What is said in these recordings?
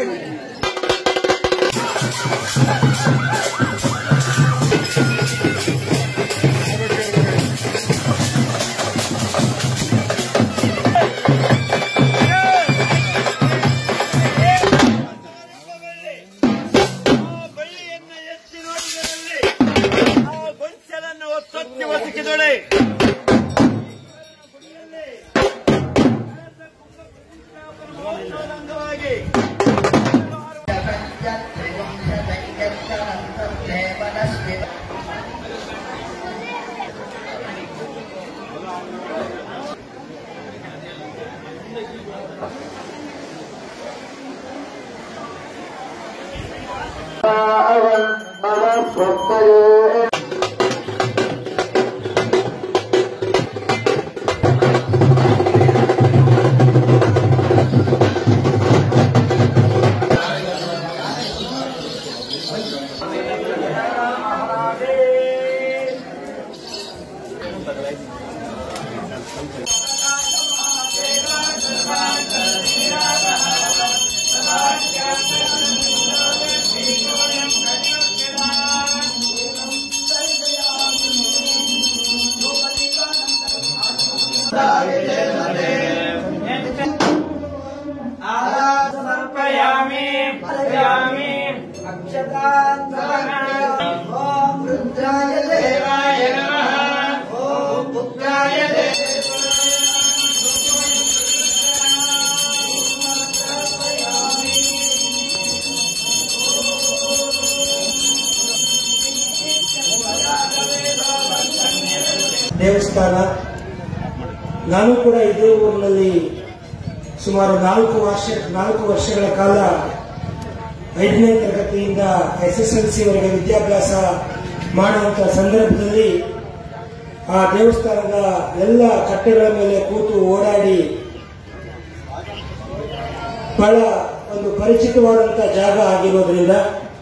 ಆ ಬಳ್ಳಿಯನ್ನ ಎತ್ತಿ ನೋಡಿದರಲ್ಲಿ ಆ ಗೊಂಚಲನ್ನು ಒತ್ತೊತ್ತಿ ಒದಗಿದೊಳೆ ಅಂಗವಾಗಿ ಸಮರ್ಪಯಾಮಿ ಪರಯಾಮಿ ಓಂ ರುದ್ರಾಯ ದೇವಾಯ ನಮಃ ಓಂ ಉಗ್ರಾಯ ದೇವಸ್ಥಾನ ನಾನು ಕೂಡ ಇದೇ ಊರಿನಲ್ಲಿ ಸುಮಾರು ನಾಲ್ಕು ವರ್ಷ ನಾಲ್ಕು ವರ್ಷಗಳ ಕಾಲ ಐದನೇ ತರಗತಿಯಿಂದ ಎಸ್ ಎಸ್ ಎಲ್ ಸಿವರೆಗೆ ವಿದ್ಯಾಭ್ಯಾಸ ಮಾಡುವಂತ ಸಂದರ್ಭದಲ್ಲಿ ಆ ದೇವಸ್ಥಾನದ ಎಲ್ಲ ಕಟ್ಟೆಗಳ ಮೇಲೆ ಕೂತು ಓಡಾಡಿ ಬಹಳ ಒಂದು ಪರಿಚಿತವಾದಂತ ಜಾಗ ಆಗಿರೋದ್ರಿಂದ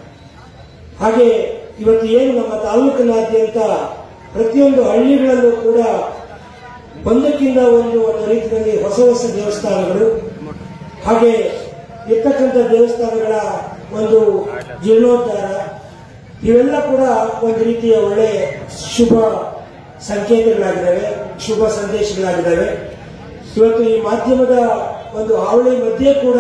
ಹಾಗೆ ಇವತ್ತು ಏನು ನಮ್ಮ ತಾಲೂಕಿನಾದ್ಯಂತ ಪ್ರತಿಯೊಂದು ಹಳ್ಳಿಗಳಲ್ಲೂ ಕೂಡ ಒಂದಕ್ಕಿಂತ ಒಂದು ಒಂದು ರೀತಿಯಲ್ಲಿ ಹೊಸ ಹೊಸ ದೇವಸ್ಥಾನಗಳು ಹಾಗೆ ಇರ್ತಕ್ಕಂಥ ದೇವಸ್ಥಾನಗಳ ಒಂದು ಜೀರ್ಣೋದ್ಧಾರ ಇವೆಲ್ಲ ಕೂಡ ಒಂದು ರೀತಿಯ ಒಳ್ಳೆ ಶುಭ ಸಂಕೇತಗಳಾಗಿದ್ದಾವೆ ಶುಭ ಸಂದೇಶಗಳಾಗಿದ್ದಾವೆ ಇವತ್ತು ಈ ಮಾಧ್ಯಮದ ಒಂದು ಹಾವಳಿ ಮಧ್ಯೆ ಕೂಡ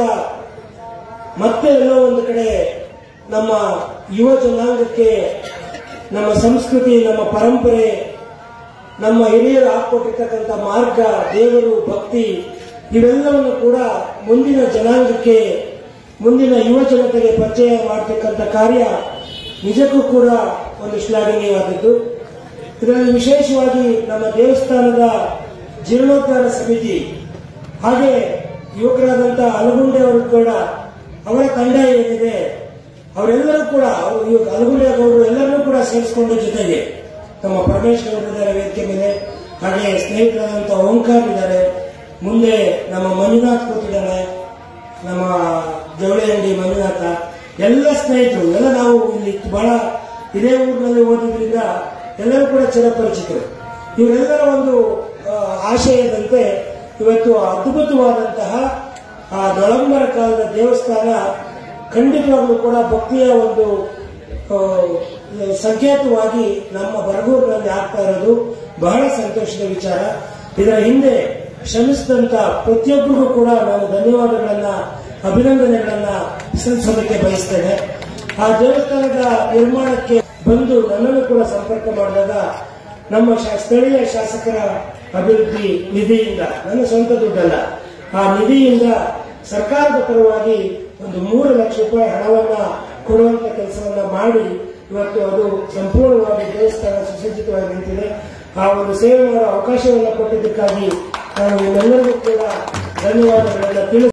ಮತ್ತೆ ಎಲ್ಲೋ ಒಂದು ಕಡೆ ನಮ್ಮ ಯುವ ಜನಾಂಗಕ್ಕೆ ನಮ್ಮ ಸಂಸ್ಕೃತಿ ನಮ್ಮ ಪರಂಪರೆ ನಮ್ಮ ಹಿರಿಯರು ಹಾಕೊಟ್ಟಿರ್ತಕ್ಕಂಥ ಮಾರ್ಗ ದೇವರು ಭಕ್ತಿ ಇವೆಲ್ಲವನ್ನು ಕೂಡ ಮುಂದಿನ ಜನಾಂಗಕ್ಕೆ ಮುಂದಿನ ಯುವ ಜನತೆಗೆ ಪರಿಚಯ ಮಾಡತಕ್ಕಂಥ ಕಾರ್ಯ ನಿಜಕ್ಕೂ ಕೂಡ ಒಂದು ಶ್ಲಾಘನೀಯವಾದದ್ದು ಇದರಲ್ಲಿ ವಿಶೇಷವಾಗಿ ನಮ್ಮ ದೇವಸ್ಥಾನದ ಜೀರ್ಣೋದ್ಧಾರ ಸಮಿತಿ ಹಾಗೆ ಯುವಕರಾದಂತಹ ಅಲಗುಂಡೆ ಅವರು ಕೂಡ ಅವರ ತಂಡ ಏನಿದೆ ಅವರೆಲ್ಲರೂ ಕೂಡ ಅವರು ಇವಾಗ ಅಲಗುಂಡೆ ಗೌಡರು ಎಲ್ಲರನ್ನೂ ಕೂಡ ಸೇರಿಸಿಕೊಂಡು ಜೊತೆಗೆ ನಮ್ಮ ಪರಮೇಶ್ ಗೌಡರಿದ್ದಾರೆ ವೇದಿಕೆ ಮೇಲೆ ಹಾಗೆ ಸ್ನೇಹಿತರಾದಂತಹ ಓಂಕಾರ್ ಇದ್ದಾರೆ ಮುಂದೆ ನಮ್ಮ ಮಂಜುನಾಥ್ ಕೂತಿದ್ದಾನೆ ನಮ್ಮ ಜವಳಿ ಅಂಗಡಿ ಮಂಜುನಾಥ ಎಲ್ಲ ಸ್ನೇಹಿತರು ಎಲ್ಲ ನಾವು ಇಲ್ಲಿ ಬಹಳ ಇದೇ ಊರಿನಲ್ಲಿ ಓದಿದ್ರಿಂದ ಎಲ್ಲರೂ ಕೂಡ ಚಿರಪರಿಚಿತರು ಇವರೆಲ್ಲರ ಒಂದು ಆ, ಆಶಯದಂತೆ ಇವತ್ತು ಅದ್ಭುತವಾದಂತಹ ಆ ನೊಳಂಬರ ಕಾಲದ ದೇವಸ್ಥಾನ ಖಂಡಿತವಾಗ್ಲೂ ಕೂಡ ಭಕ್ತಿಯ ಒಂದು ಆ, ಸಂಕೇತವಾಗಿ ನಮ್ಮ ಬರಗೂರಿನಲ್ಲಿ ಆಗ್ತಾ ಇರೋದು ಬಹಳ ಸಂತೋಷದ ವಿಚಾರ ಇದರ ಹಿಂದೆ ಶ್ರಮಿಸಿದಂತ ಪ್ರತಿಯೊಬ್ಬರಿಗೂ ಕೂಡ ನಾನು ಧನ್ಯವಾದಗಳನ್ನ ಅಭಿನಂದನೆಗಳನ್ನ ಸಲ್ಲಿಸೋದಕ್ಕೆ ಬಯಸ್ತೇನೆ ಆ ದೇವಸ್ಥಾನದ ನಿರ್ಮಾಣಕ್ಕೆ ಬಂದು ನನ್ನನ್ನು ಕೂಡ ಸಂಪರ್ಕ ಮಾಡಿದಾಗ ನಮ್ಮ ಶಾ- ಸ್ಥಳೀಯ ಶಾಸಕರ ಅಭಿವೃದ್ಧಿ ನಿಧಿಯಿಂದ ನನ್ನ ಸ್ವಂತ ದುಡ್ಡಲ್ಲ ಆ ನಿಧಿಯಿಂದ ಸರ್ಕಾರದ ಪರವಾಗಿ ಒಂದು ಮೂರು ಲಕ್ಷ ರೂಪಾಯಿ ಹಣವನ್ನ ಕೊಡುವಂತ ಕೆಲಸವನ್ನ ಮಾಡಿ ಇವತ್ತು ಅದು ಸಂಪೂರ್ಣವಾಗಿ ದೇವಸ್ಥಾನ ಸುಸಜ್ಜಿತವಾಗಿ ನಿಂತಿದೆ ಆ ಒಂದು ಸೇವೆ ಮಾಡೋ ಅವಕಾಶವನ್ನು ಕೊಟ್ಟಿದ್ದಕ್ಕಾಗಿ ನಾನು ನಿಮ್ಮೆಲ್ಲರಿಗೂ ಕೂಡ ಧನ್ಯವಾದಗಳನ್ನ ತಿಳಿಸಿ